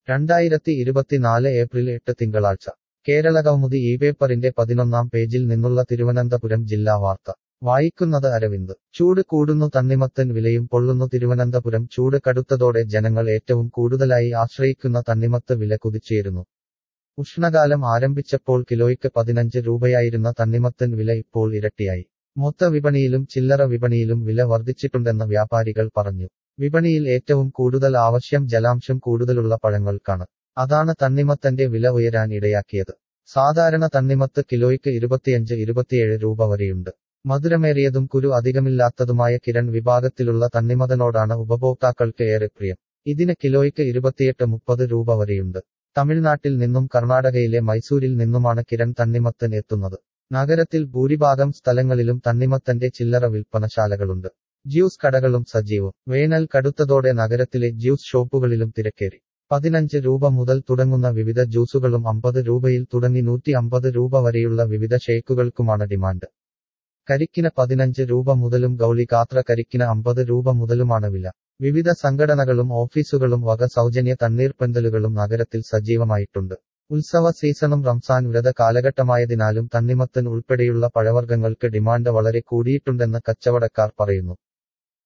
രണ്ടായിരത്തി ഇരുപത്തിനാല് ഏപ്രിൽ എട്ട് തിങ്കളാഴ്ച കേരളകൗമുദി ഈ പേപ്പറിന്റെ പതിനൊന്നാം പേജിൽ നിന്നുള്ള തിരുവനന്തപുരം ജില്ലാ വാർത്ത വായിക്കുന്നത് അരവിന്ദ് ചൂട് കൂടുന്നു തണ്ണിമത്തൻ വിലയും പൊള്ളുന്നു തിരുവനന്തപുരം ചൂട് കടുത്തതോടെ ജനങ്ങൾ ഏറ്റവും കൂടുതലായി ആശ്രയിക്കുന്ന തണ്ണിമത്ത് വില കുതിച്ചുയരുന്നു ഉഷ്ണകാലം ആരംഭിച്ചപ്പോൾ കിലോയ്ക്ക് പതിനഞ്ച് രൂപയായിരുന്ന തണ്ണിമത്തൻ വില ഇപ്പോൾ ഇരട്ടിയായി മൊത്ത വിപണിയിലും ചില്ലറ വിപണിയിലും വില വർദ്ധിച്ചിട്ടുണ്ടെന്ന് വ്യാപാരികൾ പറഞ്ഞു വിപണിയിൽ ഏറ്റവും കൂടുതൽ ആവശ്യം ജലാംശം കൂടുതലുള്ള പഴങ്ങൾക്കാണ് അതാണ് തണ്ണിമത്തന്റെ വില ഉയരാൻ ഇടയാക്കിയത് സാധാരണ തണ്ണിമത്ത് കിലോയ്ക്ക് ഇരുപത്തിയഞ്ച് ഇരുപത്തിയേഴ് രൂപ വരെയുണ്ട് മധുരമേറിയതും കുരു അധികമില്ലാത്തതുമായ കിരൺ വിഭാഗത്തിലുള്ള തണ്ണിമതനോടാണ് ഉപഭോക്താക്കൾക്ക് ഏറെ പ്രിയം ഇതിന് കിലോയ്ക്ക് ഇരുപത്തിയെട്ട് മുപ്പത് രൂപ വരെയുണ്ട് തമിഴ്നാട്ടിൽ നിന്നും കർണാടകയിലെ മൈസൂരിൽ നിന്നുമാണ് കിരൺ തണ്ണിമത്തൻ എത്തുന്നത് നഗരത്തിൽ ഭൂരിഭാഗം സ്ഥലങ്ങളിലും തണ്ണിമത്തന്റെ ചില്ലറ വിൽപ്പനശാലകളുണ്ട് ജ്യൂസ് കടകളും സജീവം വേനൽ കടുത്തതോടെ നഗരത്തിലെ ജ്യൂസ് ഷോപ്പുകളിലും തിരക്കേറി പതിനഞ്ച് രൂപ മുതൽ തുടങ്ങുന്ന വിവിധ ജ്യൂസുകളും അമ്പത് രൂപയിൽ തുടങ്ങി നൂറ്റി അമ്പത് രൂപ വരെയുള്ള വിവിധ ഷേക്കുകൾക്കുമാണ് ഡിമാൻഡ് കരിക്കിന് പതിനഞ്ച് രൂപ മുതലും ഗൗളി കാത്ര കരിക്കിന് അമ്പത് രൂപ മുതലുമാണ് വില വിവിധ സംഘടനകളും ഓഫീസുകളും വക സൗജന്യ തണ്ണീർപ്പന്തലുകളും നഗരത്തിൽ സജീവമായിട്ടുണ്ട് ഉത്സവ സീസണും റംസാൻ വ്രത കാലഘട്ടമായതിനാലും തണ്ണിമത്തൻ ഉൾപ്പെടെയുള്ള പഴവർഗ്ഗങ്ങൾക്ക് ഡിമാൻഡ് വളരെ കൂടിയിട്ടുണ്ടെന്ന് കച്ചവടക്കാർ പറയുന്നു